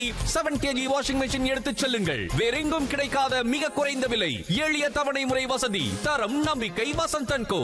Seven KG washing machine எடுத்துச் செல்லுங்கள் வேறெங்கும் கிடைக்காத மிக குறைந்த விலை எளிய தவணை முறை வசதி தரம் நம்பிக்கை Vasanthan co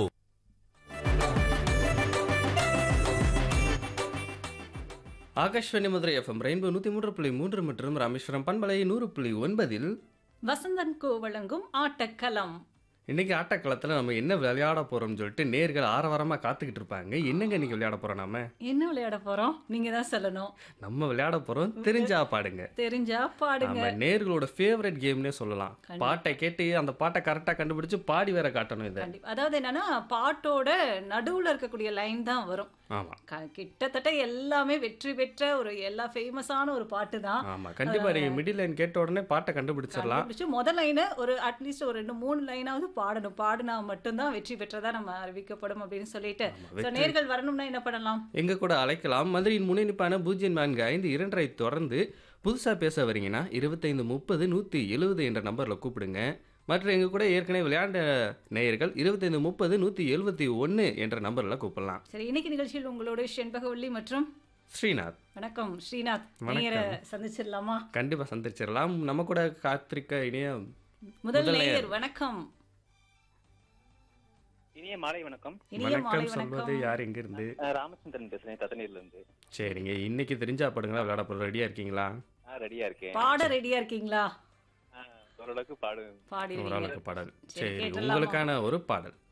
Akashvani Madurai FM Rainbow நூற்றி மூன்று புள்ளி மூன்று மற்றும் ராமேஸ்வரம் பண்பலை நூறு புள்ளி ஒன்பதில் வசந்தன் கோ வழங்கும் ஆட்டக்களம் இன்னைக்கு ஆட்டக்களத்தில் நம்ம என்ன விளையாட போறோம்னு சொல்லிட்டு நேர்கள் ஆரவாரமாக காத்துக்கிட்டு இருப்பாங்க என்னங்க இன்னைக்கு விளையாட போறோம் நாம என்ன விளையாட போறோம் நீங்க தான் சொல்லணும் நம்ம விளையாட போறோம் தெரிஞ்சா பாடுங்க தெரிஞ்சா பாடுங்க நம்ம நேர்களோட ஃபேவரட் கேம்னே சொல்லலாம் கண்டிப்பா. பாட்டை கேட்டு அந்த பாட்டை கரெக்டாக கண்டுபிடிச்சு பாடி வேற காட்டணும் இதை கண்டிப்பா அதாவது என்னன்னா பாட்டோட நடுவுல இருக்கக்கூடிய லைன் தான் வரும் ஆமாம் க- கிட்டத்தட்ட எல்லாமே வெற்றி பெற்ற ஒரு எல்லா ஃபேமஸான ஒரு பாட்டு தான் ஆமாம் கண்டிப்பாக நீங்கள் மிடில் லைன் கேட்ட உடனே பாட்டை கண்டுபிடிச்சிடலாம் கண்டுபிடிச்சு முதல் லைனு ஒரு அட்லீஸ்ட் ஒரு ரெண்டு மூணு லைனாவது பாடணும் பாடினா மட்டும்தான் வெற்றி பெற்றதா நம்ம அறிவிக்கப்படும் அப்படின்னு சொல்லிட்டு ஸோ நேர்கள் வரணும்னா என்ன பண்ணலாம் எங்க கூட அழைக்கலாம் மதுரையின் முன்னணிப்பான பூஜ்ஜியம் நான்கு ஐந்து இரண்டரை தொடர்ந்து புதுசாக பேச வரீங்கன்னா இருபத்தைந்து முப்பது நூற்றி எழுபது என்ற நம்பரில் கூப்பிடுங்க மற்றும் எங்க கூட ஏற்கனவே விளையாண்ட நேயர்கள் இருபத்தைந்து முப்பது நூற்றி எழுபத்தி ஒன்று என்ற நம்பரில் கூப்பிடலாம் சரி இன்னைக்கு நிகழ்ச்சியில் உங்களோட செண்பகவல்லி மற்றும் ஸ்ரீநாத் வணக்கம் ஸ்ரீநாத் வணக்கம். நேயரை சந்திச்சிடலாமா கண்டிப்பாக சந்திச்சிடலாம் நம்ம கூட காத்திருக்க இனிய முதல் முதல் நேயர் வணக்கம் இனிய மாலை வணக்கம் இனிய மாலை வணக்கம் சொல்வது வணக்கம் யார் எங்கிருந்து அஹ் ராமச்சந்திரன் பேசுறேன் தத்தனீர்ல இருந்து சரிங்க இன்னைக்கு தெரிஞ்சா படுங்களா விளையாட போகிற ரெடியாக இருக்கீங்களா நான் ரெடியா இருக்கேன் பாட ரெடியா இருக்கீங்களா அஹ் ஓரளவுக்கு பாடு பாடிடுவீங்க ஓரளவுக்கு பாடல் சரி, சரி கேட்டுடலாமா? உங்களுக்கான ஒரு பாடல்